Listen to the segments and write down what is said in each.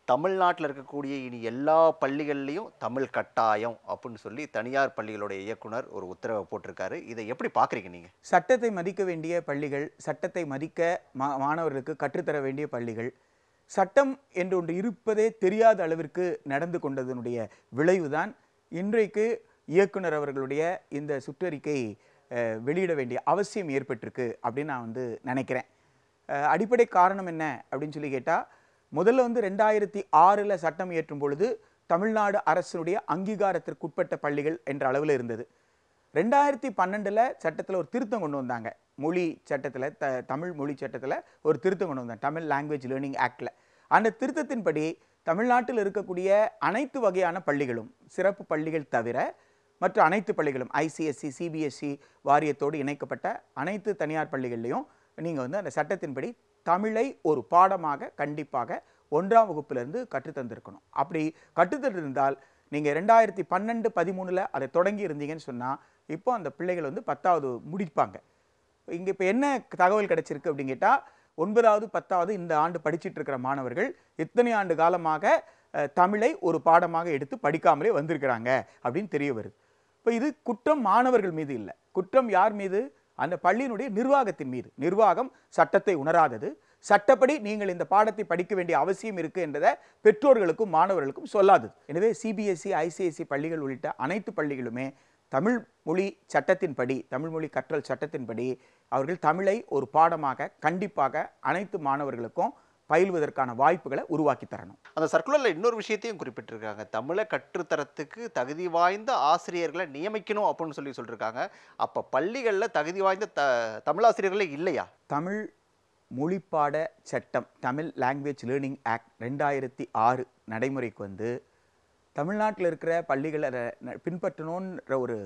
தமிழ்நாட்டில் இருக்கக்கூடிய இனி எல்லா பள்ளிகள்லையும் தமிழ் கட்டாயம் அப்படின்னு சொல்லி தனியார் பள்ளிகளுடைய இயக்குனர் ஒரு உத்தரவை போட்டிருக்காரு இதை எப்படி பார்க்குறீங்க நீங்கள் சட்டத்தை மதிக்க வேண்டிய பள்ளிகள் சட்டத்தை மதிக்க மா மாணவர்களுக்கு கற்றுத்தர வேண்டிய பள்ளிகள் சட்டம் என்று ஒன்று இருப்பதே தெரியாத அளவிற்கு நடந்து கொண்டதனுடைய விளைவுதான் இன்றைக்கு இயக்குனர் அவர்களுடைய இந்த சுற்றறிக்கை அஹ், வெளியிட வேண்டிய அவசியம் ஏற்பட்டிருக்கு அப்படின்னு நான் வந்து நினைக்கிறேன் அஹ், அடிப்படை காரணம் என்ன அப்படின்னு சொல்லி கேட்டால் முதல்ல வந்து ரெண்டாயிரத்தி ஆறில் சட்டம் இயற்றும் பொழுது தமிழ்நாடு அரசினுடைய அங்கீகாரத்திற்குட்பட்ட பள்ளிகள் என்ற அளவில் இருந்தது ரெண்டாயிரத்தி பன்னெண்டில் சட்டத்தில் ஒரு திருத்தம் கொண்டு வந்தாங்க மொழி சட்டத்தில் த தமிழ் மொழி சட்டத்தில் ஒரு திருத்தம் கொண்டு வந்தாங்க தமிழ் லாங்குவேஜ் லேர்னிங் ஆக்டில் அந்த திருத்தத்தின்படி தமிழ்நாட்டில் இருக்கக்கூடிய அனைத்து வகையான பள்ளிகளும் சிறப்பு பள்ளிகள் தவிர மற்ற அனைத்து பள்ளிகளும் ஐசிஎஸ்சி சிபிஎஸ்சி வாரியத்தோடு இணைக்கப்பட்ட அனைத்து தனியார் பள்ளிகள்லையும் நீங்கள் வந்து அந்த சட்டத்தின்படி தமிழை ஒரு பாடமாக கண்டிப்பாக ஒன்றாம் வகுப்பிலிருந்து கற்றுத்தந்திருக்கணும் அப்படி கற்றுத்தந்திருந்தால் நீங்கள் ரெண்டாயிரத்தி பன்னெண்டு பதிமூணில் அதை தொடங்கி இருந்தீங்கன்னு சொன்னால் இப்போ அந்த பிள்ளைகள் வந்து பத்தாவது முடிப்பாங்க இங்கே இப்போ என்ன தகவல் கிடைச்சிருக்கு அப்படின்னு கேட்டால் ஒன்பதாவது பத்தாவது இந்த ஆண்டு படிச்சிட்டு இருக்கிற மாணவர்கள் இத்தனை ஆண்டு காலமாக அஹ், தமிழை ஒரு பாடமாக எடுத்து படிக்காமலே வந்திருக்கிறாங்க அப்படின்னு தெரிய வருது இப்போ இது குற்றம் மாணவர்கள் மீது இல்லை குற்றம் யார் மீது அந்த பள்ளியினுடைய நிர்வாகத்தின் மீது நிர்வாகம் சட்டத்தை உணராதது சட்டப்படி நீங்கள் இந்த பாடத்தை படிக்க வேண்டிய அவசியம் இருக்கு என்றதை பெற்றோர்களுக்கும் மாணவர்களுக்கும் சொல்லாதது எனவே சிபிஎஸ்சி ஐசிஎஸ்சி பள்ளிகள் உள்ளிட்ட அனைத்து பள்ளிகளுமே தமிழ் மொழி சட்டத்தின்படி தமிழ் மொழி கற்றல் சட்டத்தின்படி அவர்கள் தமிழை ஒரு பாடமாக கண்டிப்பாக அனைத்து மாணவர்களுக்கும் பயில்வதற்கான வாய்ப்புகளை உருவாக்கி தரணும் அந்த சர்க்குலரில் இன்னொரு விஷயத்தையும் குறிப்பிட்டிருக்காங்க தமிழை கற்றுத்தரத்துக்கு தகுதி வாய்ந்த ஆசிரியர்களை நியமிக்கணும் அப்படின்னு சொல்லி சொல்லியிருக்காங்க அப்போ பள்ளிகளில் தகுதி வாய்ந்த த தமிழாசிரியர்களே இல்லையா தமிழ் மொழிப்பாட சட்டம் தமிழ் லாங்குவேஜ் லேர்னிங் ஆக்ட் ரெண்டாயிரத்தி ஆறு நடைமுறைக்கு வந்து தமிழ்நாட்டில் இருக்கிற பள்ளிகளை அதை ந- பின்பற்றணுன்ற ஒரு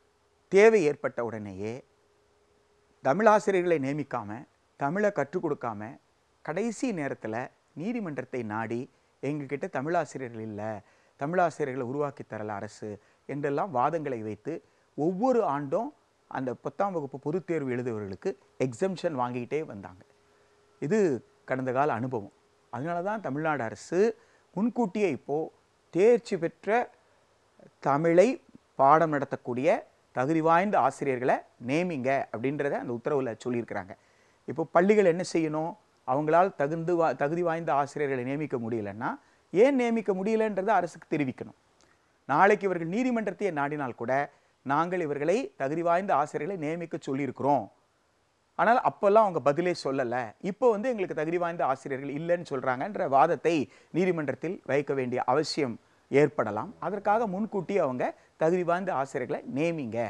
தேவை ஏற்பட்ட உடனேயே தமிழாசிரியர்களை நியமிக்காம தமிழை கற்றுக் கொடுக்காம கடைசி நேரத்தில் நீதிமன்றத்தை நாடி எங்ககிட்ட தமிழாசிரியர்கள் இல்லை தமிழாசிரியர்களை உருவாக்கி தரல அரசு என்றெல்லாம் வாதங்களை வைத்து ஒவ்வொரு ஆண்டும் அந்த பத்தாம் வகுப்பு பொதுத் தேர்வு எழுதுபவர்களுக்கு எக்ஸம்ஷன் வாங்கிக்கிட்டே வந்தாங்க இது கடந்த கால அனுபவம் அதனால தான் தமிழ்நாடு அரசு முன்கூட்டியே இப்போது தேர்ச்சி பெற்ற தமிழை பாடம் நடத்தக்கூடிய தகுதி வாய்ந்த ஆசிரியர்களை நேமிங்க அப்படின்றத அந்த உத்தரவில் சொல்லியிருக்கிறாங்க இப்போ பள்ளிகள் என்ன செய்யணும் அவங்களால் தகுந்து வா தகுதி வாய்ந்த ஆசிரியர்களை நியமிக்க முடியலன்னா ஏன் நியமிக்க முடியலன்றதை அரசுக்கு தெரிவிக்கணும் நாளைக்கு இவர்கள் நீதிமன்றத்தையே நாடினால் கூட நாங்கள் இவர்களை தகுதி வாய்ந்த ஆசிரியர்களை நியமிக்க சொல்லியிருக்கிறோம் ஆனால் அப்போல்லாம் அவங்க பதிலே சொல்லலை இப்போ வந்து எங்களுக்கு தகுதி வாய்ந்த ஆசிரியர்கள் இல்லைன்னு சொல்கிறாங்கன்ற வாதத்தை நீதிமன்றத்தில் வைக்க வேண்டிய அவசியம் ஏற்படலாம் அதற்காக முன்கூட்டி அவங்க தகுதி வாய்ந்த ஆசிரியர்களை நேமிங்க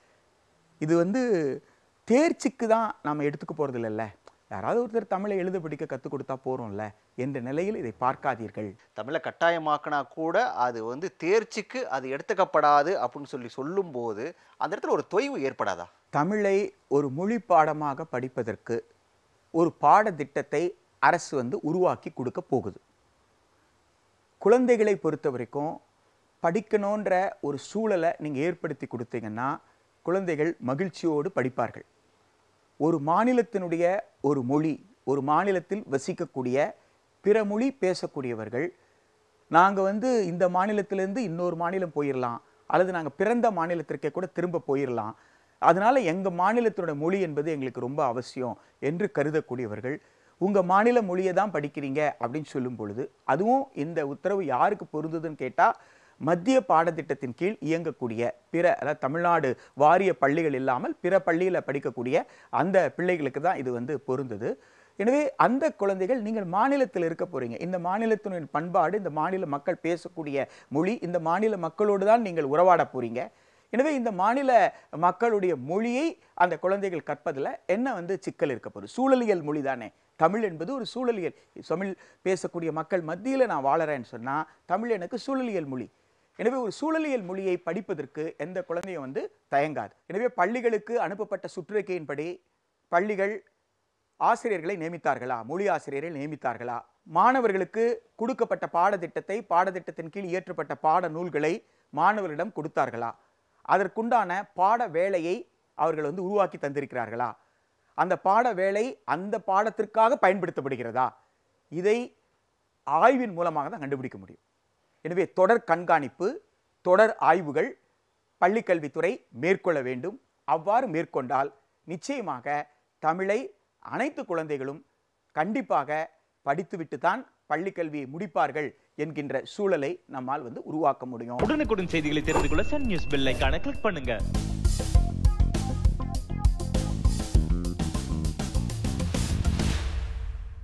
இது வந்து தேர்ச்சிக்கு தான் நாம் எடுத்துக்க போகிறது இல்லைல்ல யாராவது ஒருத்தர் தமிழை எழுத படிக்க கற்றுக் கொடுத்தா போகிறோம்ல என்ற நிலையில் இதை பார்க்காதீர்கள் தமிழை கட்டாயமாக்கினா கூட அது வந்து தேர்ச்சிக்கு அது எடுத்துக்கப்படாது அப்படின்னு சொல்லி சொல்லும்போது அந்த இடத்துல ஒரு தொய்வு ஏற்படாதா தமிழை ஒரு மொழி பாடமாக படிப்பதற்கு ஒரு பாடத்திட்டத்தை அரசு வந்து உருவாக்கி கொடுக்க போகுது குழந்தைகளை பொறுத்த வரைக்கும் படிக்கணுன்ற ஒரு சூழலை நீங்கள் ஏற்படுத்தி கொடுத்தீங்கன்னா குழந்தைகள் மகிழ்ச்சியோடு படிப்பார்கள் ஒரு மாநிலத்தினுடைய ஒரு மொழி ஒரு மாநிலத்தில் வசிக்கக்கூடிய பிற மொழி பேசக்கூடியவர்கள் நாங்கள் வந்து இந்த மாநிலத்திலேருந்து இன்னொரு மாநிலம் போயிடலாம் அல்லது நாங்கள் பிறந்த மாநிலத்திற்கே கூட திரும்ப போயிடலாம் அதனால எங்கள் மாநிலத்தினோட மொழி என்பது எங்களுக்கு ரொம்ப அவசியம் என்று கருதக்கூடியவர்கள் உங்கள் மாநில மொழியை தான் படிக்கிறீங்க அப்படின்னு சொல்லும் பொழுது அதுவும் இந்த உத்தரவு யாருக்கு பொருந்துதுன்னு கேட்டால் மத்திய பாடத்திட்டத்தின் கீழ் இயங்கக்கூடிய பிற அதாவது தமிழ்நாடு வாரிய பள்ளிகள் இல்லாமல் பிற பள்ளியில் படிக்கக்கூடிய அந்த பிள்ளைகளுக்கு தான் இது வந்து பொருந்தது எனவே அந்த குழந்தைகள் நீங்கள் மாநிலத்தில் இருக்க போறீங்க இந்த மாநிலத்தினுடைய பண்பாடு இந்த மாநில மக்கள் பேசக்கூடிய மொழி இந்த மாநில மக்களோடு தான் நீங்கள் உறவாட போறீங்க எனவே இந்த மாநில மக்களுடைய மொழியை அந்த குழந்தைகள் கற்பதில் என்ன வந்து சிக்கல் இருக்க போகுது சூழலியல் மொழி தானே தமிழ் என்பது ஒரு சூழலியல் தமிழ் பேசக்கூடிய மக்கள் மத்தியில் நான் வாழறேன்னு சொன்னால் தமிழ் எனக்கு சூழலியல் மொழி எனவே ஒரு சூழலியல் மொழியை படிப்பதற்கு எந்த குழந்தையும் வந்து தயங்காது எனவே பள்ளிகளுக்கு அனுப்பப்பட்ட சுற்றறிக்கையின்படி பள்ளிகள் ஆசிரியர்களை நியமித்தார்களா மொழி ஆசிரியரை நியமித்தார்களா மாணவர்களுக்கு கொடுக்கப்பட்ட பாடத்திட்டத்தை பாடத்திட்டத்தின் கீழ் இயற்றப்பட்ட பாட நூல்களை மாணவர்களிடம் கொடுத்தார்களா அதற்குண்டான பாட வேலையை அவர்கள் வந்து உருவாக்கி தந்திருக்கிறார்களா அந்த பாட வேலை அந்த பாடத்திற்காக பயன்படுத்தப்படுகிறதா இதை ஆய்வின் மூலமாக தான் கண்டுபிடிக்க முடியும் எனவே தொடர் கண்காணிப்பு தொடர் ஆய்வுகள் பள்ளிக்கல்வித்துறை மேற்கொள்ள வேண்டும் அவ்வாறு மேற்கொண்டால் நிச்சயமாக தமிழை அனைத்து குழந்தைகளும் கண்டிப்பாக படித்துவிட்டு தான் பள்ளிக்கல்வியை முடிப்பார்கள் என்கின்ற சூழலை நம்மால் வந்து உருவாக்க முடியும் உடனுக்குடன் செய்திகளை தெரிந்து கொள்ள சன் நியூஸ் பெல் ஐகானை கிளிக் பண்ணுங்க